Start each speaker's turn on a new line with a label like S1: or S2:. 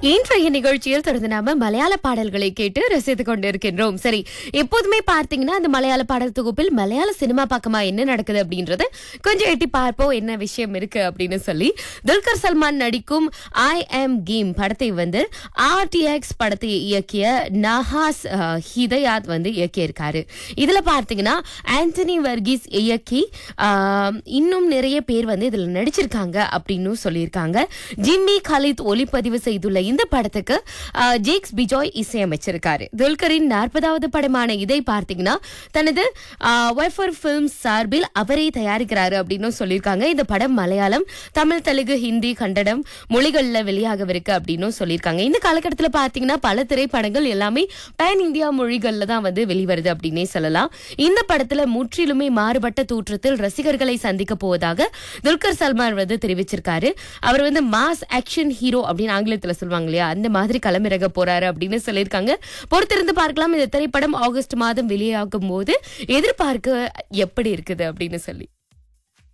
S1: இன்றைய நிகழ்ச்சியில் தொடர்ந்து நாம மலையாள பாடல்களை கேட்டு ரசித்துக் கொண்டிருக்கின்றோம் சரி எப்போதுமே பார்த்தீங்கன்னா அந்த மலையாள பாடல் தொகுப்பில் மலையாள சினிமா பக்கமா என்ன நடக்குது அப்படின்றது கொஞ்சம் எட்டி பார்ப்போம் என்ன விஷயம் இருக்கு அப்படின்னு சொல்லி துல்கர் சல்மான் நடிக்கும் ஐ எம் கேம் படத்தை வந்து ஆர்டிஎக்ஸ் படத்தை இயக்கிய நஹாஸ் அஹ், ஹிதயாத் வந்து இயக்கியிருக்காரு இதுல பார்த்தீங்கன்னா ஆண்டனி வர்கீஸ் இயக்கி ஆஹ், இன்னும் நிறைய பேர் வந்து இதுல நடிச்சிருக்காங்க அப்படின்னு சொல்லியிருக்காங்க ஜிம்மி கலித் ஒளிப்பதிவு செய்துள்ள இந்த படத்துக்கு ஆஹ், ஜேக்ஸ் பிஜாய் இசையமைச்சிருக்காரு துல்கரின் நாற்பதாவது படமான இதை பார்த்தீங்கன்னா தனது வெஃபர் பிலிம் சார்பில் அவரே தயாரிக்கிறாரு அப்படின்னு சொல்லியிருக்காங்க இந்த படம் மலையாளம் தமிழ் தெலுங்கு ஹிந்தி கன்னடம் மொழிகள்ல வெளியாகவிருக்கு அப்படின்னு சொல்லியிருக்காங்க இந்த காலகட்டத்தில் பார்த்தீங்கன்னா பல திரைப்படங்கள் எல்லாமே பேன் இந்தியா மொழிகள்ல தான் வந்து வெளிவருது அப்படின்னே சொல்லலாம் இந்த படத்துல முற்றிலுமே மாறுபட்ட தோற்றத்தில் ரசிகர்களை சந்திக்க போவதாக துல்கர் சல்மான் வந்து தெரிவிச்சிருக்காரு அவர் வந்து மாஸ் ஆக்ஷன் ஹீரோ அப்படின்னு ஆங்கிலத்துல சொல்லுவாங்க இல்லையா அந்த மாதிரி களமிறக போறாரு அப்படின்னு சொல்லியிருக்காங்க பொறுத்திருந்து பார்க்கலாம் இந்த திரைப்படம் ஆகஸ்ட் மாதம் வெளியாகும் போது எதிர்பார்க்க எப்படி இருக்குது அப்படின்னு சொல்லி